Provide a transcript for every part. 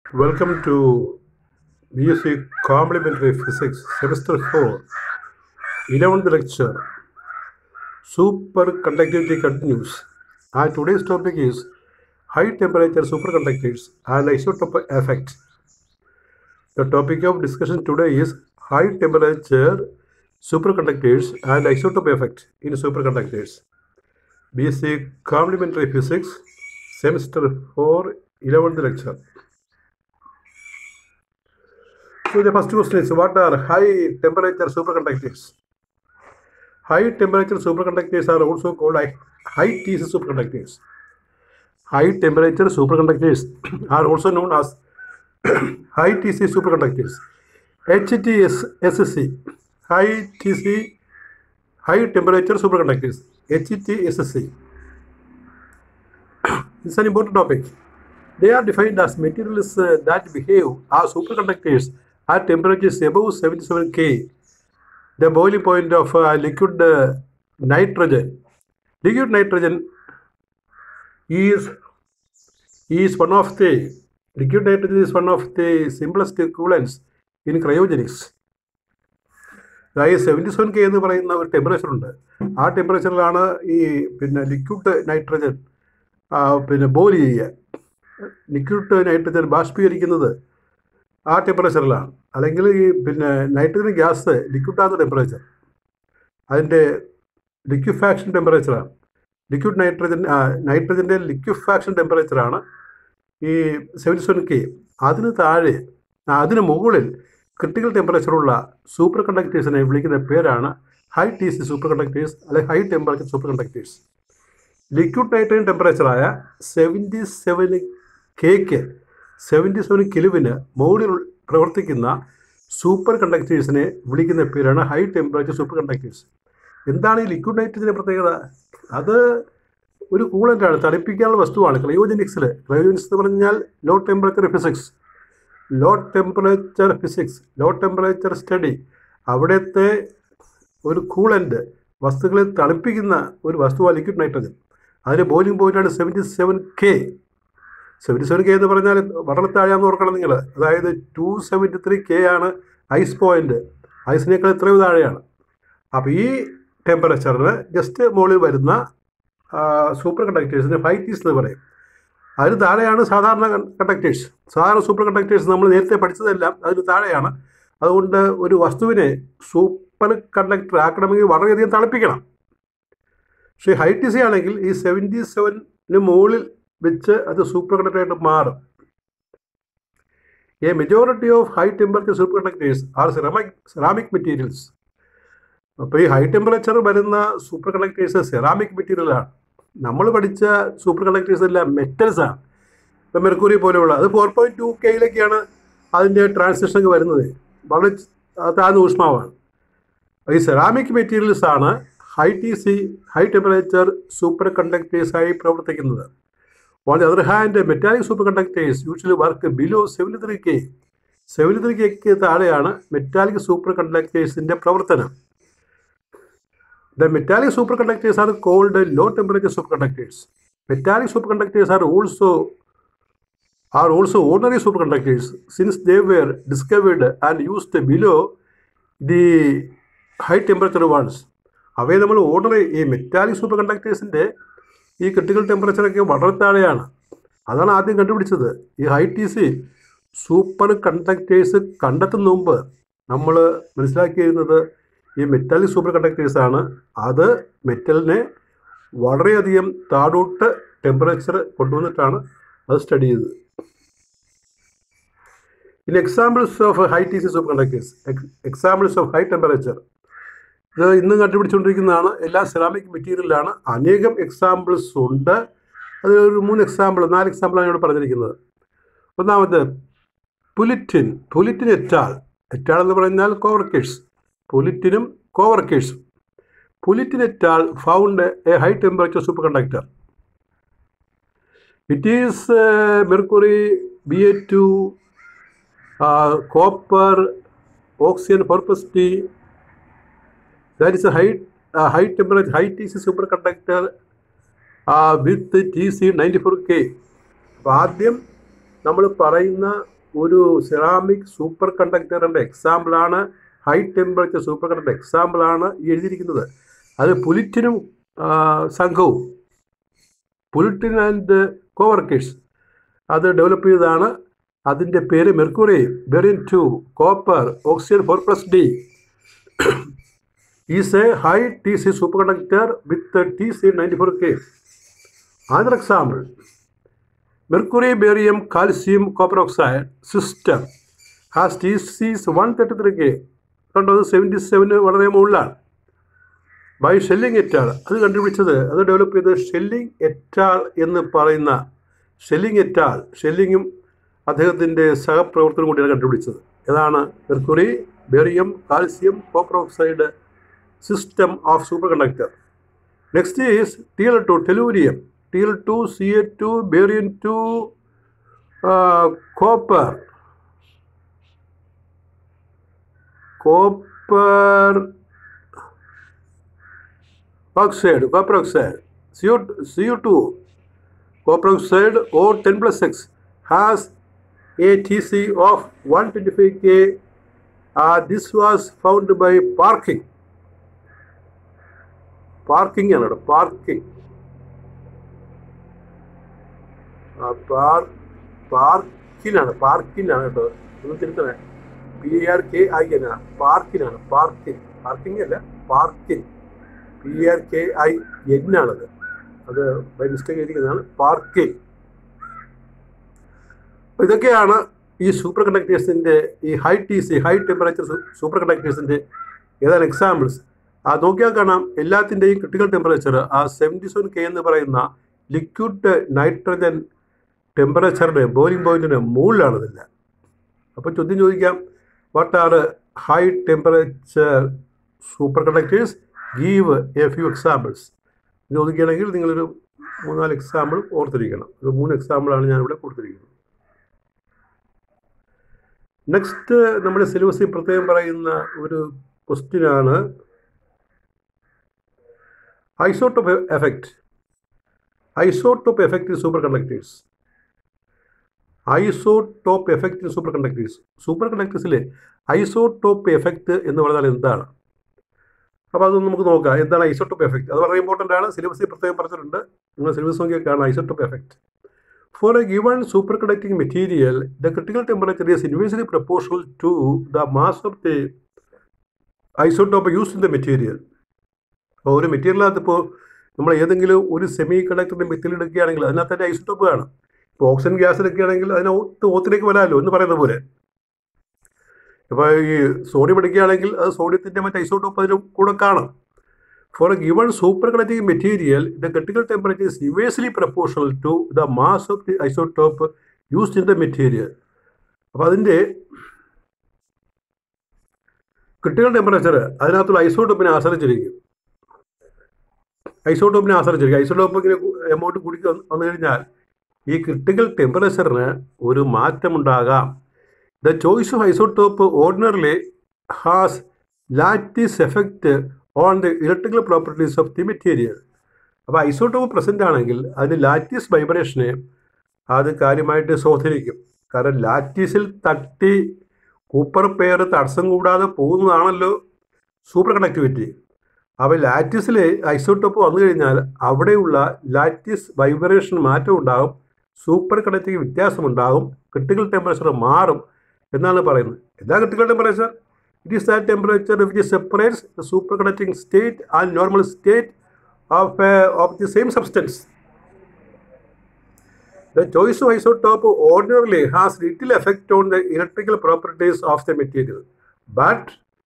Welcome to BSc Complementary Physics, Semester 4, 11th lecture. Superconductivity continues. And today's topic is high temperature superconductors and isotope effect. The topic of discussion today is high temperature superconductors and isotope effect in superconductors. BSc Complementary Physics, Semester 4, 11th lecture. So the first question is what are high temperature superconductors? High temperature superconductors are also called high high TC superconductors. High temperature superconductors are also known as high TC superconductors. HTSC, high TC, high temperature superconductors. HTSC. It's an important topic. They are defined as materials uh, that behave as superconductors at temperatures above 77 K, the boiling point of uh, liquid uh, nitrogen. Liquid nitrogen is is one of the liquid nitrogen is one of the simplest coolants in cryogenics. അതായത് seventy seven K എന്ന് പറയുന്ന ഒരു temperature ഉണ്ട് ആ ടെമ്പറേച്ചറിലാണ് ഈ പിന്നെ liquid nitrogen പിന്നെ ബോയിൽ ചെയ്യുക ലിക്വിഡ് നൈട്രജൻ ബാഷ്പീകരിക്കുന്നത് ആ ടെമ്പറേച്ചറിലാണ് അല്ലെങ്കിൽ ഈ പിന്നെ നൈട്രജൻ ഗ്യാസ് ലിക്വിഡാകുന്ന ടെമ്പറേച്ചർ അതിൻ്റെ ലിക്വിഫാക്ഷൻ ടെമ്പറേച്ചറാണ് ലിക്വിഡ് നൈട്രജൻ നൈട്രജൻ്റെ ലിക്വിഫാക്ഷൻ ടെമ്പറേച്ചറാണ് ഈ സെവൻറ്റി സെവൻ കെ അതിന് താഴെ അതിന് മുകളിൽ ക്രിട്ടിക്കൽ ടെമ്പറേച്ചറുള്ള സൂപ്പർ കണ്ടക്ടേഴ്സിനെ വിളിക്കുന്ന പേരാണ് high T C superconductors അല്ലെങ്കിൽ high temperature superconductors liquid nitrogen ടെമ്പറേച്ചറായ സെവൻറ്റി സെവൻ കെക്ക് സെവൻറ്റി സെവൻ കിലുവിന് മുകളിൽ പ്രവർത്തിക്കുന്ന സൂപ്പർ കണ്ടക്ടേഴ്സിനെ വിളിക്കുന്ന പേരാണ് ഹൈ ടെമ്പറേച്ചർ സൂപ്പർ കണ്ടക്ടേഴ്സ് എന്താണ് ഈ ലിക്വിഡ് നൈട്രജൻ്റെ പ്രത്യേകത അത് ഒരു കൂളൻ്റാണ് തണുപ്പിക്കാനുള്ള വസ്തുവാണ് ക്രയോജനിക്സിൽ ക്രയോജനിക്സ് എന്ന് പറഞ്ഞാൽ low temperature physics low temperature physics low temperature study അവിടുത്തെ ഒരു കൂളൻ്റ് വസ്തുക്കളെ തണുപ്പിക്കുന്ന ഒരു വസ്തുവാണ് ലിക്വിഡ് നൈട്രജൻ അതിന് ബോയിലിംഗ് പോയിന്റാണ് seventy seven K seventy seven K എന്ന് പറഞ്ഞാൽ വളരെ താഴെയാണെന്ന് ഓർക്കണം നിങ്ങൾ അതായത് ടു സെവൻറ്റി ത്രീ കെ ആണ് ഐസ് പോയിന്റ് ഐസിനേക്കാൾ ഇത്രയും താഴെയാണ് അപ്പോൾ ഈ ടെമ്പറേച്ചറിന് ജസ്റ്റ് മുകളിൽ വരുന്ന സൂപ്പർ കണ്ടക്ടേഴ്സിന് ഫൈറ്റീസ് എന്ന് പറയും അതിന് താഴെയാണ് സാധാരണ കണ്ടക്ടേഴ്സ് സാധാരണ സൂപ്പർ കണ്ടക്ടേഴ്സ് നമ്മൾ നേരത്തെ പഠിച്ചതെല്ലാം അതിന് താഴെയാണ് അതുകൊണ്ട് ഒരു വസ്തുവിനെ സൂപ്പർ കണ്ടക്ടർ ആക്കണമെങ്കിൽ വളരെയധികം തണുപ്പിക്കണം പക്ഷേ ഹൈ ടി സി ആണെങ്കിൽ ഈ സെവൻറ്റി സെവനിന് മുകളിൽ വെച്ച് അത് സൂപ്പർ കണ്ടക്ടറായിട്ട് മാറും a majority of high temperature superconductors are ceramic ceramic materials അപ്പോൾ ഈ ഹൈ ടെമ്പറേച്ചർ വരുന്ന സൂപ്പർ കണ്ടക്ടേഴ്സ് സെറാമിക് മെറ്റീരിയലാണ് നമ്മൾ പഠിച്ച സൂപ്പർ കണ്ടക്ടേഴ്സ് എല്ലാം മെറ്റൽസ് ആണ് ഇപ്പം മെർക്കുറി പോലെയുള്ള അത് ഫോർ പോയിൻറ്റ് ടു കെയിലൊക്കെയാണ് അതിൻ്റെ ട്രാൻസിഷൻ വരുന്നത് വളരെ താഴ്ന്ന ഊഷ്മാവാണ് ഈ സെറാമിക് മെറ്റീരിയൽസ് ആണ് high T C high temperature സൂപ്പർ കണ്ടക്ടേഴ്സായി പ്രവർത്തിക്കുന്നത് on the other hand metallic superconductors usually work below seventy three K seventy three കെക്ക് താഴെയാണ് മെറ്റാലിക് സൂപ്പർ കണ്ടക്ടേഴ്സിൻ്റെ പ്രവർത്തനം The metallic superconductors are called low temperature superconductors. Metallic superconductors are also are also ordinary superconductors since they were discovered and used below the high temperature ones. അവയെ നമ്മൾ ordinary ഈ metallic super കണ്ടക്ടേഴ്സിൻ്റെ ഈ critical ടെമ്പറേച്ചറൊക്കെ വളരെ താഴെയാണ് അതാണ് ആദ്യം കണ്ടുപിടിച്ചത് ഈ high T C superconductors കണ്ടെത്തുന്ന മുമ്പ് നമ്മൾ മനസ്സിലാക്കിയിരുന്നത് ഈ മെറ്റാലിക് സൂപ്പർ കണ്ടക്ടേഴ്സ് ആണ് അത് മെറ്റലിനെ വളരെയധികം താഴോട്ട് ടെമ്പറേച്ചർ കൊണ്ടുവന്നിട്ടാണ് അത് സ്റ്റഡി ചെയ്തത് in examples of high T C superconductors examples of high temperature ഇത് ഇന്ന് കണ്ടുപിടിച്ചുകൊണ്ടിരിക്കുന്നതാണ് എല്ലാം സെറാമിക് മെറ്റീരിയലാണ് അനേകം എക്സാമ്പിൾസ് ഉണ്ട് അത് ഒരു മൂന്ന് എക്സാമ്പിൾ നാല് എക്സാമ്പിളാണ് ഇവിടെ പറഞ്ഞിരിക്കുന്നത് ഒന്നാമത് പുലിറ്റിൻ പുലിറ്റിൻ എറ്റാൾ എറ്റാൾ എന്ന് പറഞ്ഞാൽ കോവർക്കേഴ്സ് പുലിറ്റിനും കോവർക്കേഴ്സും പുലിറ്റിനെറ്റാൾ found a high temperature superconductor it is mercury B A two copper oxygen four plus delta that is a high high temperature high T C superconductor with T C ninety four K അപ്പോൾ ആദ്യം നമ്മൾ പറയുന്ന ഒരു ceramic super കണ്ടക്ടറിൻ്റെ എക്സാമ്പിളാണ് high temperature super conductor എക്സാമ്പിളാണ് ഈ എഴുതിയിരിക്കുന്നത് അത് പുലിറ്റിനും ആ, സംഘവും പുലിറ്റിൻ ആൻഡ് കോവർക്കേഴ്സ് അത് ഡെവലപ്പ് ചെയ്തതാണ് അതിൻ്റെ പേര് mercury barium two copper oxygen four plus D is a high T C superconductor with T C ninety four K Another example, mercury, barium, calcium, copper oxide system has TCs 133K. കണ്ടോ seventy seven വളരെ മുകളിലാണ് by shelling എറ്റാൾ അത് കണ്ടുപിടിച്ചത് അത് develop ചെയ്തത് shelling എറ്റാൾ എന്ന് പറയുന്ന shelling എറ്റാൾ ഷെല്ലിങ്ങും അദ്ദേഹത്തിൻ്റെ സഹപ്രവർത്തനം കൂടിയാണ് കണ്ടുപിടിച്ചത് ഏതാണ് mercury barium calcium copper oxide system of superconductor next is T L two tellurium T L two C A two barium two copper copper oxide, copper oxide, CO, CO2, copper oxide or 10 plus 6 has a TC of 125K. Uh, this was found by parking. Parking ആണ് കേട്ടോ parking പാർക്കിനാണ് പാർക്കിനാണ് കേട്ടോ ഒന്ന് തിരുത്തണേ P R K I N ആണ് പാർക്കിനാണ് parking parking അല്ല parking P R K I N ആണത് അത് ബൈ മിസ്റ്റേക്ക് എഴുതിക്കുന്നതാണ് പാർക്കിംഗ് അപ്പോൾ ഇതൊക്കെയാണ് ഈ സൂപ്പർ കണ്ടക്ടേഴ്സിൻ്റെ ഈ high T C high temperature സൂപ്പർ കണ്ടക്ടേഴ്സിൻ്റെ ഏതാണ് എക്സാമ്പിൾസ് ആ നോക്കിയാൽ കാണാം എല്ലാത്തിൻ്റെയും ക്രിട്ടിക്കൽ ടെമ്പറേച്ചർ ആ സെവൻറ്റി സെവൻ കെ എന്ന് പറയുന്ന ലിക്വിഡ് നൈട്രജൻ ടെമ്പറേച്ചറിൻ്റെ ബോയിലിംഗ് പോയിന്റിന് മുകളിലാണ് ഇതെല്ലാം അപ്പോൾ ചോദ്യം ചോദിക്കാം what are high temperature superconductors give a few examples ഇത് ചോദിക്കുകയാണെങ്കിൽ നിങ്ങളൊരു മൂന്നാല് എക്സാമ്പിൾ ഓർത്തിരിക്കണം ഒരു മൂന്ന് എക്സാമ്പിളാണ് ഞാനിവിടെ കൊടുത്തിരിക്കുന്നത് നെക്സ്റ്റ് നമ്മുടെ സിലബസിൽ പ്രത്യേകം പറയുന്ന ഒരു ക്വസ്റ്റ്യനാണ് isotope effect isotope effect in superconductors isotope effect in superconductors സൂപ്പർ കണ്ടക്ടേഴ്സിലെ ഐസോട്ടോപ്പ് എഫക്റ്റ് എന്ന് പറഞ്ഞാൽ എന്താണ് അപ്പോൾ അതൊന്ന് നമുക്ക് നോക്കാം എന്താണ് ഐസോട്ടോപ്പ് എഫക്റ്റ് അത് വളരെ ഇമ്പോർട്ടൻ്റ് ആണ് സിലബസിൽ പ്രത്യേകം പറഞ്ഞിട്ടുണ്ട് നിങ്ങൾ സിലബസ് നോക്കിയാൽ കാണാം isotope effect for a given superconducting material the critical temperature is inversely proportional to the mass of the isotope use in the material അപ്പോൾ ഒരു മെറ്റീരിയലിനകത്ത് ഇപ്പോൾ നമ്മൾ ഏതെങ്കിലും ഒരു സെമി കണ്ടക്ടറിൻ്റെ മെറ്റീരിയൽ എടുക്കുകയാണെങ്കിൽ അതിനകത്ത് തന്നെ ഐസോട്ടോപ്പ് കാണും ഇപ്പോൾ ഓക്സിജൻ ഗ്യാസ് എടുക്കുകയാണെങ്കിൽ അതിനകത്ത് ഓത്തിലേക്ക് വരാമല്ലോ എന്ന് പറയുന്ന പോലെ ഇപ്പോൾ ഈ സോഡിയം എടുക്കുകയാണെങ്കിൽ അത് സോഡിയത്തിൻ്റെ മറ്റ് ഐസോട്ടോപ്പ് അതിന് കൂടെ കാണും for a given superconducting material the critical temperature is inversely proportional to the mass of the isotope used in the material അപ്പോൾ അതിൻ്റെ ക്രിട്ടിക്കൽ ടെമ്പറേച്ചർ അതിനകത്തുള്ള ഐസോട്ടോപ്പിനെ ആശ്രയിച്ചിരിക്കും ഐസോട്ടോപ്പിനെ ആശ്രയിച്ചിരിക്കും ഐസോട്ടോപ്പ് ഇങ്ങനെ എമൗണ്ട് കുടിക്ക് വന്നു കഴിഞ്ഞാൽ ഈ ക്രിട്ടിക്കൽ ടെമ്പറേച്ചറിന് ഒരു മാറ്റമുണ്ടാകാം the choice of isotope ordinarily has lattice effect on the electrical properties of the material അപ്പോൾ ഐസോട്ടോപ്പ് പ്രസൻ്റ് ആണെങ്കിൽ അതിന് ലാറ്റിസ് വൈബ്രേഷനെ അത് കാര്യമായിട്ട് സ്വാധീനിക്കും കാരണം ലാറ്റീസിൽ തട്ടി കൂപ്പർ പെയർ തടസ്സം കൂടാതെ പോകുന്നതാണല്ലോ സൂപ്പർ കണ്ടക്ടിവിറ്റി അപ്പോൾ ലാറ്റിസിൽ ഐസോട്ടോപ്പ് വന്നു കഴിഞ്ഞാൽ അവിടെയുള്ള ലാറ്റിസ് വൈബ്രേഷൻ മാറ്റം ഉണ്ടാകും സൂപ്പർ കണ്ടക്ടിങ് വ്യത്യാസമുണ്ടാകും ക്രിട്ടിക്കൽ ടെമ്പറേച്ചർ മാറും എന്നാണ് പറയുന്നത് എന്താ critical temperature it is that temperature which separates the superconducting state and normal state of of the same substance The choice of isotope ordinarily has little effect on the electrical properties of the material, but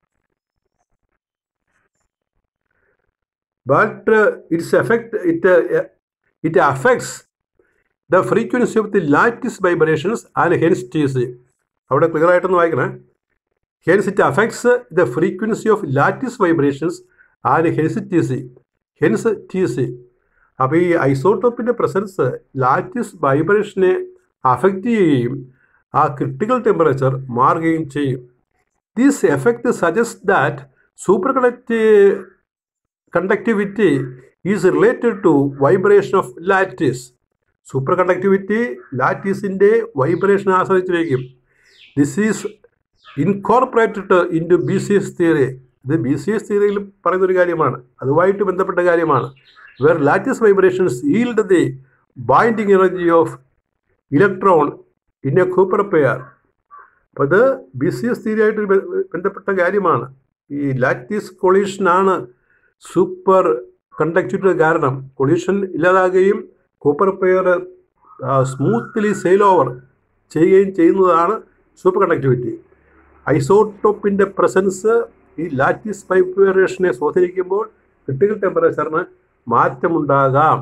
but uh, its effect it uh, it affects the frequency of the lattice vibrations and hence TC. അവിടെ clear ആയിട്ടൊന്ന് വായിക്കണേ hence it affects the frequency of lattice vibrations and hence T C hence T C അപ്പോൾ ഈ ഐസോട്ടോപ്പിൻ്റെ presence lattice വൈബ്രേഷനെ affect ചെയ്യുകയും ആ critical temperature മാറുകയും ചെയ്യും this effect suggest that super conduct conductivity is related to vibration of lattice superconductivity ലാറ്റീസിൻ്റെ vibration ആശ്രയിച്ചിരിക്കും this is incorporated into B C S theory ഇത് ബി സി എസ് തിയറിയിൽ പറയുന്നൊരു കാര്യമാണ് അതുമായിട്ട് ബന്ധപ്പെട്ട കാര്യമാണ് where lattice vibrations yield the binding energy of electron in a Cooper pair അപ്പോൾ ഇത് ബി സി എസ് തിയറിയായിട്ട് ബന്ധപ്പെട്ട കാര്യമാണ് ഈ ലാറ്റിസ് കൊളീഷനാണ് സൂപ്പർ കണ്ടക്ടിവിറ്റി കാരണം കൊളീഷൻ ഇല്ലാതാകുകയും Cooper pair smoothly sail over ചെയ്യുകയും ചെയ്യുന്നതാണ് സൂപ്പർ കണ്ടക്ടിവിറ്റി ഐസോട്ടോപ്പിൻ്റെ പ്രസൻസ് ഈ ലാറ്റിസ് വൈബ്രേഷനെ സ്വാധീനിക്കുമ്പോൾ ക്രിട്ടിക്കൽ ടെമ്പറേച്ചറിന് മാറ്റമുണ്ടാകാം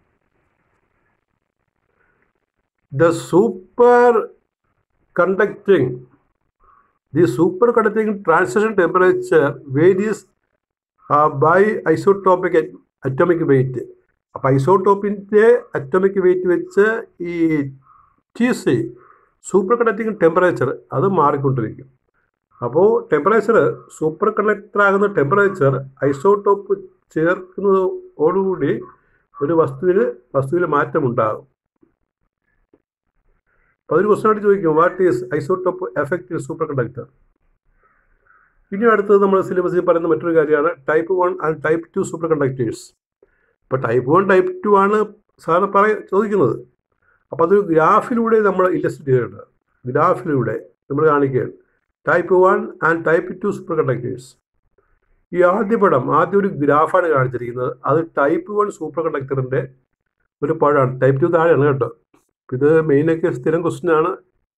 the superconducting the superconducting transition temperature varies by isotopic atomic weight അപ്പോൾ ഐസോട്ടോപ്പിൻ്റെ അറ്റോമിക് വെയിറ്റ് വെച്ച് ഈ T C super superconducting temperature അത് മാറിക്കൊണ്ടിരിക്കും അപ്പോൾ ടെമ്പറേച്ചർ സൂപ്പർ കണ്ടക്ടർ ആകുന്ന ടെമ്പറേച്ചർ ഐസോട്ടോപ്പ് ചേർക്കുന്നതോടുകൂടി ഒരു വസ്തുവിൽ വസ്തുവിൽ മാറ്റമുണ്ടാകും അപ്പോൾ അതൊരു ക്വസ്റ്റൻ ആയിട്ട് ചോദിക്കും what is isotope effect in superconductor ഇനി അടുത്തത് നമ്മൾ സിലബസിൽ പറയുന്ന മറ്റൊരു കാര്യമാണ് type one and type two superconductors ഇപ്പോൾ ടൈപ്പ് വൺ ടൈപ്പ് ടു ആണ് സാറിന് പറയ ചോദിക്കുന്നത് അപ്പോൾ അതൊരു ഗ്രാഫിലൂടെ നമ്മൾ ഇല്ലസ്ട്രേറ്റ് ചെയ്യേണ്ടത് ഗ്രാഫിലൂടെ നമ്മൾ കാണിക്കുകയാണ് type one and type two superconductors ഈ ആദ്യ പടം ആദ്യം ഒരു ഗ്രാഫാണ് കാണിച്ചിരിക്കുന്നത് അത് ടൈപ്പ് വൺ സൂപ്പർ കണ്ടക്ടറിൻ്റെ ഒരു പഴമാണ് ടൈപ്പ് ടു താഴെയാണ് കേട്ടോ ഇത് മെയിനൊക്കെ സ്ഥിരം ക്വസ്റ്റ്യൻ ആണ്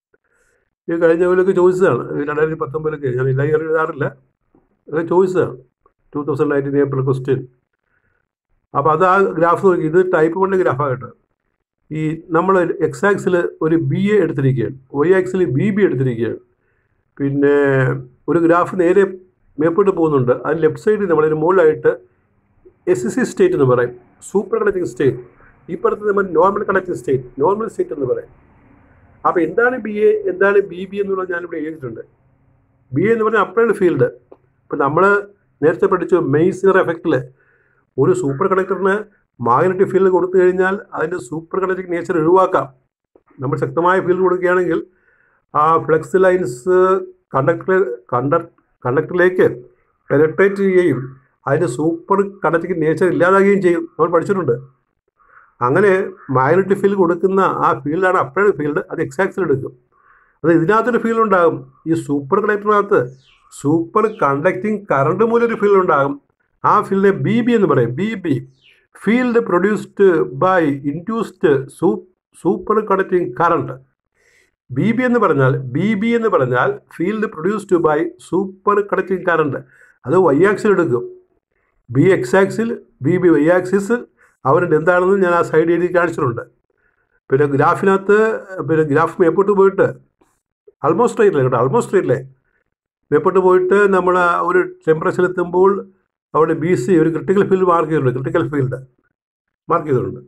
ഈ കഴിഞ്ഞ കൊല്ലമൊക്കെ ചോദിച്ചതാണ് രണ്ടായിരത്തി പത്തൊമ്പതിലൊക്കെ ഞാൻ എല്ലാ ഇയർ എഴുതാറില്ല അതൊക്കെ ചോദിച്ചതാണ് two thousand nineteen April question അപ്പോൾ അത് ആ ഗ്രാഫ് നോക്കി ഇത് ടൈപ്പ് വണ്ണിൻ്റെ ഗ്രാഫാണ് കേട്ടോ ഈ നമ്മൾ എക്സ് ആക്സിൽ ഒരു ബി എ എടുത്തിരിക്കുകയാണ് വൈ ആക്സിൽ ബി ബി എടുത്തിരിക്കുകയാണ് പിന്നെ ഒരു ഗ്രാഫ് നേരെ മേപ്പോട്ട് പോകുന്നുണ്ട് അതിന് ലെഫ്റ്റ് സൈഡിൽ നമ്മളതിന് മുകളിലായിട്ട് എസ് സി സ്റ്റേറ്റ് എന്ന് പറയും സൂപ്പർ കണക്റ്റിംഗ് സ്റ്റേറ്റ് ഈ പറഞ്ഞത് നമ്മൾ normal connecting state normal state എന്ന് പറയും അപ്പോൾ എന്താണ് ബി എ എന്താണ് ബി ബി എന്നുള്ളത് ഞാനിവിടെ എഴുതിയിട്ടുണ്ട് ബി എന്ന് പറഞ്ഞാൽ അപ്ലൈഡ് ഫീൽഡ് ഇപ്പം നമ്മൾ നേരത്തെ പഠിച്ചു മെയ്സിനർ എഫക്റ്റിൽ ഒരു സൂപ്പർ കണ്ടക്ടറിന് മാഗ്നറ്റിക് ഫീൽഡ് കൊടുത്തു കഴിഞ്ഞാൽ അതിൻ്റെ സൂപ്പർ കണ്ടക്റ്റിംഗ് നേച്ചർ ഒഴിവാക്കാം നമ്മൾ ശക്തമായ ഫീൽഡ് കൊടുക്കുകയാണെങ്കിൽ ആ ഫ്ലെക്സ് ലൈൻസ് കണ്ടക്ടർ കണ്ടക് കണ്ടക്ടറിലേക്ക് പെനട്രേറ്റ് ചെയ്യുകയും അതിൻ്റെ സൂപ്പർ കണ്ടക്റ്റിംഗ് നേച്ചർ ഇല്ലാതാകുകയും ചെയ്യും നമ്മൾ പഠിച്ചിട്ടുണ്ട് അങ്ങനെ മാഗ്നറ്റിക് ഫീൽഡ് കൊടുക്കുന്ന ആ ഫീൽഡാണ് അപ്ലൈഡ് ഫീൽഡ് അത് എക്സാക്സിൽ എടുക്കും അത് ഇതിനകത്തൊരു ഫീൽഡ് ഉണ്ടാകും ഈ സൂപ്പർ കണ്ടക്ടറിനകത്ത് സൂപ്പർ കണ്ടക്റ്റിംഗ് കറണ്ട് മൂലം ഒരു ഫീൽഡ് ഉണ്ടാകും ആ ഫീൽഡിനെ ബി ബി എന്ന് പറയും B B field produced by induced superconducting current B B എന്ന് പറഞ്ഞാൽ ബി ബി എന്ന് പറഞ്ഞാൽ field produced by superconducting current അത് വൈ ആക്സിൽ എടുക്കും ബി എക്സ് ആക്സിൽ ബി ബി വൈ ആക്സിസ് അവരുടെ എന്താണെന്ന് ഞാൻ ആ സൈഡ് എഴുതി കാണിച്ചിട്ടുണ്ട് പിന്നെ ഗ്രാഫിനകത്ത് പിന്നെ ഗ്രാഫ് മേപ്പോട്ട് പോയിട്ട് ആൾമോസ്റ്റ് സ്ട്രൈറ്റ് കേട്ടോ ആൾമോസ്റ്റ് സ്ട്രൈറ്റ് മേപ്പോട്ട് പോയിട്ട് നമ്മൾ ഒരു ടെമ്പറേച്ചർ എത്തുമ്പോൾ അവിടെ ബി സി ഒരു ക്രിട്ടിക്കൽ ഫീൽഡ് മാർക്ക് ചെയ്തിട്ടുണ്ട് ക്രിട്ടിക്കൽ ഫീൽഡ് മാർക്ക് ചെയ്തിട്ടുണ്ട്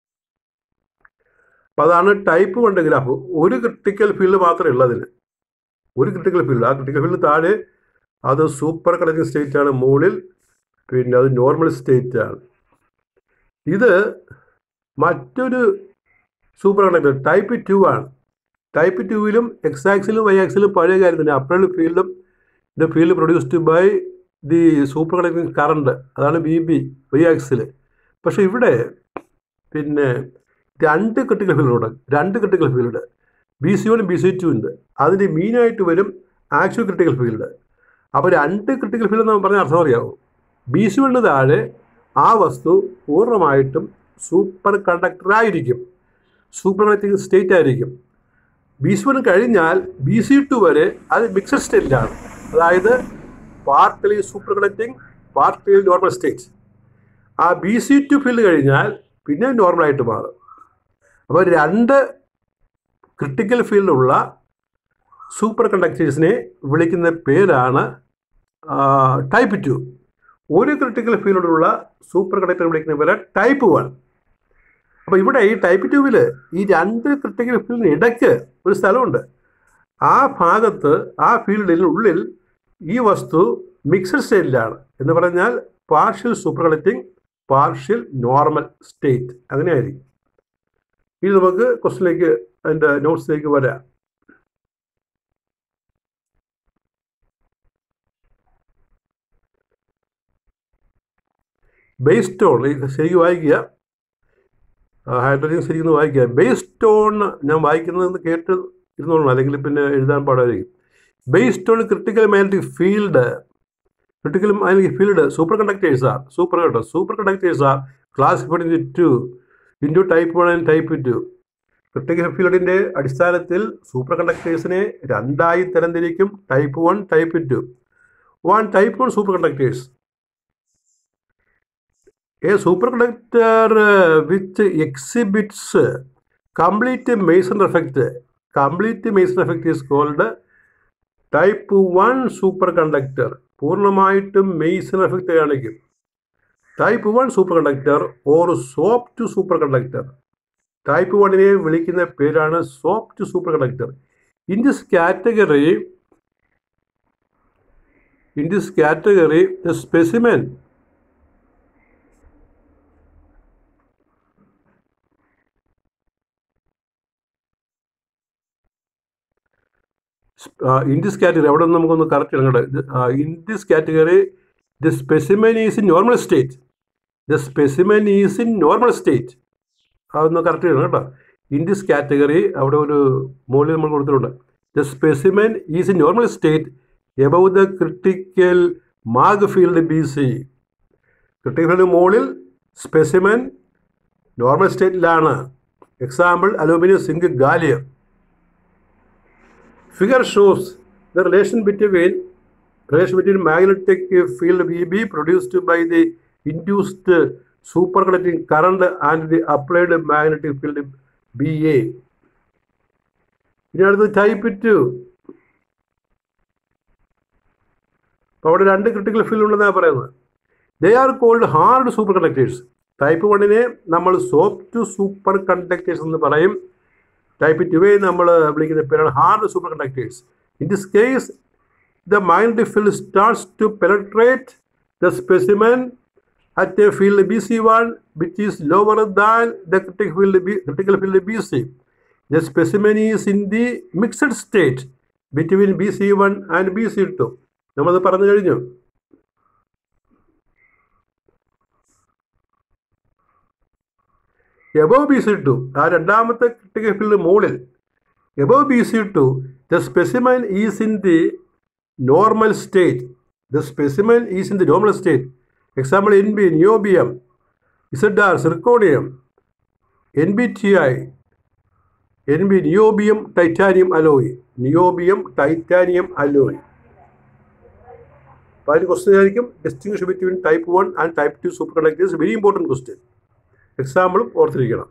അപ്പോൾ അതാണ് ടൈപ്പ് കൊണ്ട് ഗ്രാഫ് ഒരു ക്രിട്ടിക്കൽ ഫീൽഡ് മാത്രമേ ഉള്ളൂ അതിന് ഒരു ക്രിട്ടിക്കൽ ഫീൽഡ് ആ ക്രിട്ടിക്കൽ ഫീൽഡ് താഴെ അത് സൂപ്പർ കണക്റ്റിംഗ് സ്റ്റേറ്റ് ആണ് മുകളിൽ പിന്നെ അത് നോർമൽ സ്റ്റേറ്റ് ആണ് ഇത് മറ്റൊരു സൂപ്പർ കണ്ടക്ടർ ടൈപ്പ് ടു ആണ് ടൈപ്പ് ടുവിലും എക്സ് ആക്സിലും വൈ ആക്സിലും പഴയ കാര്യം തന്നെ അപ്രൈഡ് ഫീൽഡും ഇത് field produced by the superconducting current അതാണ് ബി ബി വൈ ആക്സിൽ പക്ഷേ ഇവിടെ പിന്നെ രണ്ട് ക്രിട്ടിക്കൽ ഫീൽഡ് ഉണ്ട് രണ്ട് critical field B C one B C two ഉണ്ട് അതിൻ്റെ മീനായിട്ട് വരും ആക്ച്വൽ ക്രിട്ടിക്കൽ ഫീൽഡ് അപ്പോൾ രണ്ട് ക്രിട്ടിക്കൽ ഫീൽഡ് എന്ന് പറഞ്ഞാൽ അർത്ഥം അറിയാമോ ബി സി വണ്ണിന് താഴെ ആ വസ്തു പൂർണ്ണമായിട്ടും സൂപ്പർ കണ്ടക്ടറായിരിക്കും സൂപ്പർ കണ്ടക്ടിങ് സ്റ്റേറ്റ് ആയിരിക്കും ബി സി വൺ കഴിഞ്ഞാൽ ബി സി ടു വരെ അത് മിക്സഡ് സ്റ്റേറ്റിലാണ് അതായത് partially superconducting partially normal state ആ ബി സി ടു ഫീൽഡ് കഴിഞ്ഞാൽ പിന്നെ നോർമലായിട്ട് മാറും അപ്പോൾ രണ്ട് ക്രിട്ടിക്കൽ ഫീൽഡുള്ള സൂപ്പർ കണ്ടക്ടേഴ്സിനെ വിളിക്കുന്ന പേരാണ് ടൈപ്പ് ടു ഒരു ക്രിട്ടിക്കൽ ഫീൽഡിലുള്ള സൂപ്പർ കണ്ടക്ടർ വിളിക്കുന്ന പേര് ടൈപ്പ് വൺ അപ്പോൾ ഇവിടെ ഈ ടൈപ്പ് ട്യൂബിൽ ഈ രണ്ട് ക്രിട്ടിക്കൽ ഫീൽഡിന് ഇടയ്ക്ക് ഒരു സ്ഥലമുണ്ട് ആ ഭാഗത്ത് ആ ഫീൽഡിന് ഉള്ളിൽ ഈ വസ്തു മിക്സഡ് സ്റ്റേറ്റിലാണ് എന്ന് പറഞ്ഞാൽ partial superconducting partial normal state അങ്ങനെയായിരിക്കും ഇനി നമുക്ക് ക്വസ്റ്റിലേക്ക് അതിൻ്റെ നോട്ട്സിലേക്ക് വരാം ബേസ്ഡ് ഓൺ ശരിക്കും വായിക്കുക ഹൈഡ്രജൻ ശരിക്കും വായിക്കുക ബേസ്ഡ് ഓൺ ഞാൻ വായിക്കുന്നതെന്ന് കേട്ട് ഇരുന്നോളണം അല്ലെങ്കിൽ പിന്നെ എഴുതാൻ പാടായിരിക്കും based on critical magnetic field critical magnetic field superconductors are super കേട്ടോ superconductors are classified in to into type one and type two critical ഫീൽഡിൻ്റെ അടിസ്ഥാനത്തിൽ സൂപ്പർ കണ്ടക്ടേഴ്സിനെ രണ്ടായി തരംതിരിക്കും type one type two one type one superconductors A superconductor uh, which exhibits uh, complete Mason effect, complete Mason effect is called type 1 superconductor. പൂർണ്ണമായിട്ടും Meissner effect കാണിക്കും type one superconductor or soft superconductor type വണ്ണിനെ വിളിക്കുന്ന പേരാണ് soft superconductor in this category in this category the specimen in this category അവിടെ നിന്ന് നമുക്കൊന്ന് correct ഇടങ്ങട്ടെ in this category the specimen is in normal state the specimen is in normal state അതൊന്ന് correct ചെയ്യണം കേട്ടോ in this category അവിടെ ഒരു മുകളിൽ നമ്മൾ കൊടുത്തിട്ടുണ്ട് the specimen is in normal state above the critical mag field B C critical field മുകളിൽ specimen normal സ്റ്റേറ്റിലാണ് example aluminium zinc gallium figure shows the relation between relation between magnetic field VB produced by the induced superconducting current and the applied magnetic field BA. ഇനി അടുത്ത് type two അപ്പോൾ അവിടെ രണ്ട് critical field ഉണ്ടെന്നാണ് പറയുന്നത് they are called hard superconductors type വണ്ണിനെ നമ്മൾ soft super conductors എന്ന് പറയും ടൈപ്പ് ടുവേ നമ്മൾ വിളിക്കുന്ന പേരാണ് hard superconductors in this case the magnetic field starts to penetrate the specimen at a field B C one which is lower than the critical field B critical field B C the specimen is in the mixed state between B C one and B C two നമ്മളത് പറഞ്ഞു കഴിഞ്ഞു above B C two ആ രണ്ടാമത്തെ critical field മുകളിൽ above B C two the specimen is in the normal state the specimen is in the normal state example N B niobium Z R zirconium N B T I N B niobium titanium alloy niobium titanium alloy അപ്പോൾ അതിന് question ആയിരിക്കും distinguish between type one and type two superconductors very important question എക്സാമ്പിളും ഓർത്തിരിക്കണം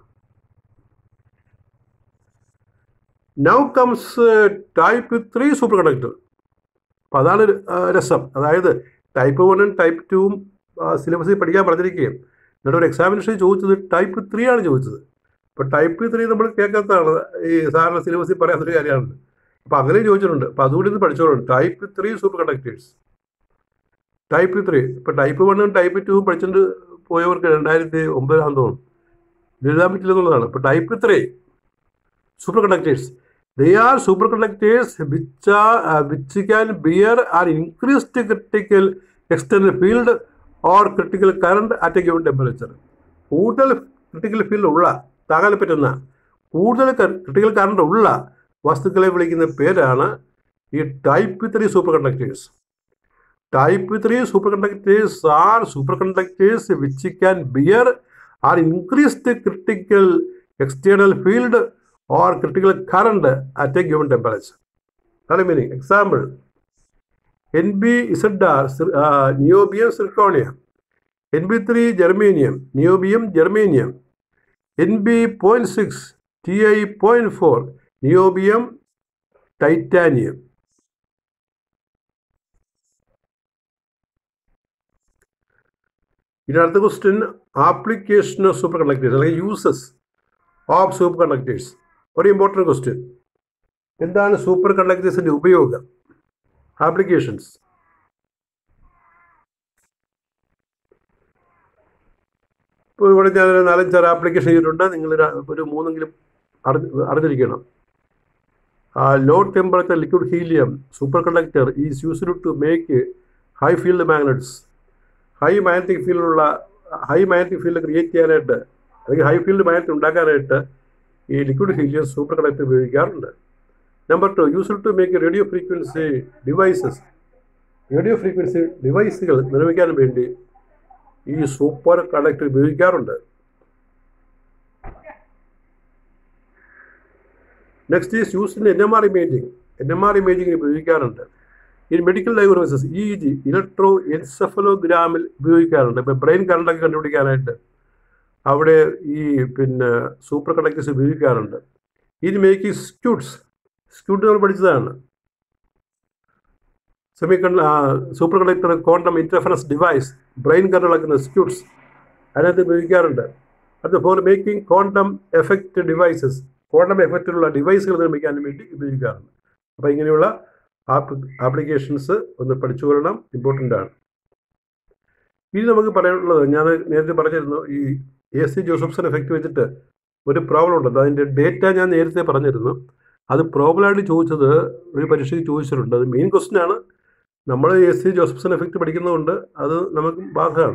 now comes type three superconductor അപ്പം അതാണ് രസം അതായത് type വണ്ണും ടൈപ്പ് ടുവും സിലബസിൽ പഠിക്കാൻ പറഞ്ഞിരിക്കുകയും എന്നിട്ട് ഒരു എക്സാമിനേഷൻ ചോദിച്ചത് ടൈപ്പ് ത്രീ ആണ് ചോദിച്ചത് അപ്പോൾ ടൈപ്പ് ത്രീ നമ്മൾ കേൾക്കാത്തതാണ് ഈ സാധാരണ സിലബസിൽ പറയാത്തൊരു കാര്യമാണ് അപ്പോൾ അങ്ങനെ ചോദിച്ചിട്ടുണ്ട് അപ്പോൾ അതുകൂടി ഒന്ന് പഠിച്ചോളൂ type three superconductors type three ഇപ്പോൾ ടൈപ്പ് വണ്ണും ടൈപ്പ് ടുവും പഠിച്ചിട്ട് പോയവർക്ക് രണ്ടായിരത്തി ഒമ്പതാണെന്ന് തോന്നുന്നു എഴുതാൻ പറ്റില്ലെന്നുള്ളതാണ് ഇപ്പോൾ type three superconductors they are superconductors which are which can bear are increased critical external field or critical current at a given temperature കൂടുതൽ ക്രിട്ടിക്കൽ ഫീൽഡ് ഉള്ള താങ്ങാൻ പറ്റുന്ന കൂടുതൽ ക്രിട്ടിക്കൽ കറണ്ട് ഉള്ള വസ്തുക്കളെ വിളിക്കുന്ന പേരാണ് ഈ type three superconductors Type 3 superconductors are superconductors which can bear or increased critical external field or critical current at a given temperature. That's the meaning. Example NB ZR, uh, niobium zirconium, NB3 germanium, niobium germanium, NB.6, Ti.4, niobium titanium. ഇനി അടുത്ത question application of superconductors അല്ലെങ്കിൽ uses of superconductors ഒരു important question എന്താണ് സൂപ്പർ കണ്ടക്ടേഴ്സിൻ്റെ ഉപയോഗം applications ഇപ്പോൾ ഇവിടെ ഞാൻ നാലഞ്ചാറ് ആപ്ലിക്കേഷൻ ചെയ്തിട്ടുണ്ട് നിങ്ങൾ ഒരു മൂന്നെങ്കിലും അറിഞ്ഞിരിക്കണം low temperature liquid helium superconductor is used to make high field magnets high magnetic ഫീൽഡിലുള്ള ഹൈ മാഗ്നറ്റിക് ഫീൽഡ് ക്രിയേറ്റ് ചെയ്യാനായിട്ട് അല്ലെങ്കിൽ ഹൈ ഫീൽഡ് മാഗ്നറ്റ് ഉണ്ടാക്കാനായിട്ട് ഈ ലിക്വിഡ് ഹീലിയം സൂപ്പർ കണ്ടക്ടർ ഉപയോഗിക്കാറുണ്ട് number two used to make radio frequency devices radio frequency ഡിവൈസുകൾ നിർമ്മിക്കാൻ വേണ്ടി ഈ സൂപ്പർ കണ്ടക്ടർ ഉപയോഗിക്കാറുണ്ട് next is use in N M R imaging N M R ഇമേജിംഗിന് ഉപയോഗിക്കാറുണ്ട് ഈ മെഡിക്കൽ ഡയഗ്നോസിസ് ഇ ജി ഇലക്ട്രോ എൻസെഫലോഗ്രാമിൽ ഉപയോഗിക്കാറുണ്ട് ഇപ്പോൾ ബ്രെയിൻ കറണ്ടൊക്കെ കണ്ടുപിടിക്കാനായിട്ട് അവിടെ ഈ പിന്നെ സൂപ്പർ കണ്ടക്ടേഴ്സ് ഉപയോഗിക്കാറുണ്ട് ഇത് മേക്ക് സ്ക്യൂട്ട്സ് സ്ക്യൂട്ട് നമ്മൾ പഠിച്ചതാണ് സെമി കണ്ട superconductor quantum interference device brain current ഇളക്കുന്ന സ്ക്യൂട്ട്സ് അതിനകത്ത് ഉപയോഗിക്കാറുണ്ട് അത് for making quantum effect devices quantum എഫക്റ്റിലുള്ള ഡിവൈസുകൾ നിർമ്മിക്കാൻ വേണ്ടി ഉപയോഗിക്കാറുണ്ട് അപ്പോൾ ഇങ്ങനെയുള്ള ആപ്പ് ആപ്ലിക്കേഷൻസ് ഒന്ന് പഠിച്ചു കൊള്ളണം ഇമ്പോർട്ടൻ്റ് ആണ് ഇനി നമുക്ക് പറയാനുള്ളത് ഞാൻ നേരത്തെ പറഞ്ഞിരുന്നു ഈ എ സി ജോസഫ്സൺ എഫക്റ്റ് വെച്ചിട്ട് ഒരു പ്രോബ്ലം ഉണ്ട് അതിൻ്റെ ഡേറ്റ ഞാൻ നേരത്തെ പറഞ്ഞിരുന്നു അത് പ്രോബ്ലമായിട്ട് ചോദിച്ചത് ഒരു പരീക്ഷയ്ക്ക് ചോദിച്ചിട്ടുണ്ട് അത് മെയിൻ ക്വസ്റ്റ്യൻ ആണ് നമ്മൾ എ സി ജോസഫ്സൺ എഫക്റ്റ് പഠിക്കുന്നതുകൊണ്ട് അത് നമുക്ക് ബാധകമാണ്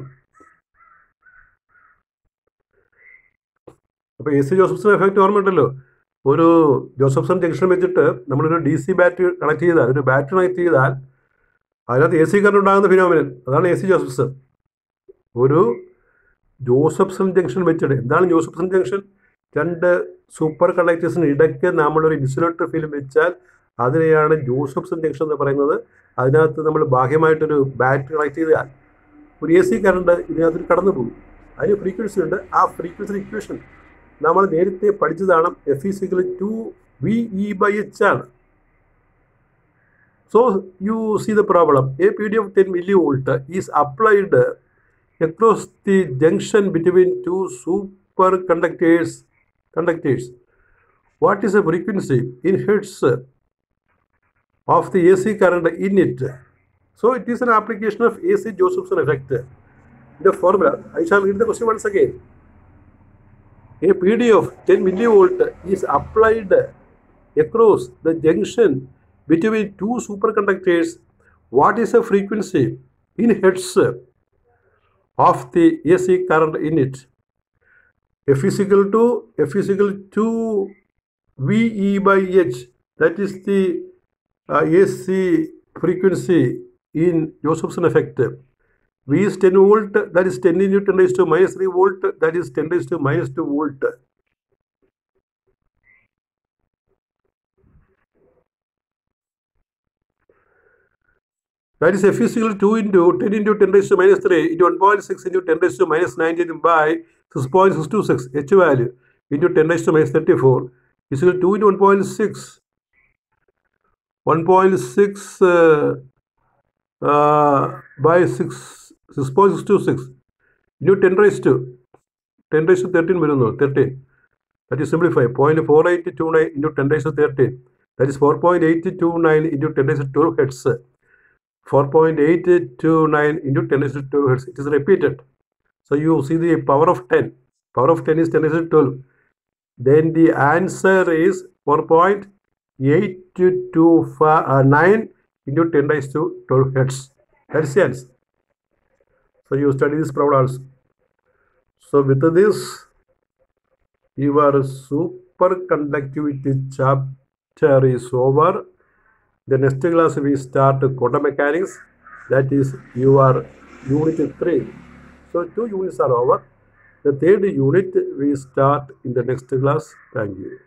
അപ്പോൾ എ സി ജോസഫ്സൺ എഫക്റ്റ് ഓർമ്മയുണ്ടല്ലോ ഒരു ജോസഫ്സൺ ജംഗ്ഷൻ വെച്ചിട്ട് നമ്മളൊരു ഡി സി ബാറ്ററി കണക്ട് ചെയ്താൽ ഒരു ബാറ്ററി കണക്ട് ചെയ്താൽ അതിനകത്ത് എ സി കറണ്ട് ഉണ്ടാകുന്ന ഫിനോമിനൻ അതാണ് എ സി ജോസഫ്സൺ ഒരു ജോസഫ്സൺ ജംഗ്ഷൻ വെച്ചിട്ട് എന്താണ് ജോസഫ്സൺ ജംഗ്ഷൻ രണ്ട് സൂപ്പർ കണ്ടക്ടേഴ്സിന് ഇടയ്ക്ക് നമ്മളൊരു ഇൻസുലേറ്റർ ഫിലിം വെച്ചാൽ അതിനെയാണ് ജോസഫ്സൺ ജംഗ്ഷൻ എന്ന് പറയുന്നത് അതിനകത്ത് നമ്മൾ ബാഹ്യമായിട്ടൊരു ബാറ്ററി കണക്ട് ചെയ്താൽ ഒരു എ സി കറണ്ട് ഇതിനകത്ത് കടന്നു പോകും അതിന് ഫ്രീക്വൻസി ഉണ്ട് ആ ഫ്രീക്വൻസി ഇക്വേഷൻ നമ്മൾ നേരത്തെ പഠിച്ചതാണ് F E equal two V E by H ആണ് so you see the problem a P D of ten millivolt is applied across the junction between two superconductors conductors. What is the frequency in hertz of the AC current in it? So it is an application of AC Josephson effect. The formula, I shall read the question once again. A PD of 10 millivolt is applied across the junction between two superconductors. What is the frequency in hertz of the AC current in it. F is equal to F is equal to VE by H. That is the uh, AC frequency in Josephson effect. V is 10 volt, that is 10 into 10 raised to minus 3 volt, that is 10 raised to minus 2 volt. That is F is equal to 2 into 10 into 10 raised to minus 3 into 1.6 into 10 raised to minus 19 by 6.626 H value into 10 raised to minus 34 is equal to 2 into 1.6 1.6 uh, uh, by 6 6.626 into 10 raised to 10 raised to 13 വരുന്നു 13 that is simplify 0.4829 into 10 raised to 13 that is 4.829 into 10 raised to 12 hertz 4.829 into 10 raised to 12 hertz. It is repeated. So you see the power of 10. Power of 10 is 10 raised to 12. Then the answer is 4.829 into 10 raised to 12 hertz. That is the answer. So you study this problem also. So with this, your superconductivity chapter is over. The next class we start quantum mechanics. That is your unit 3. So two units are over. The third unit we start in the next class. Thank you.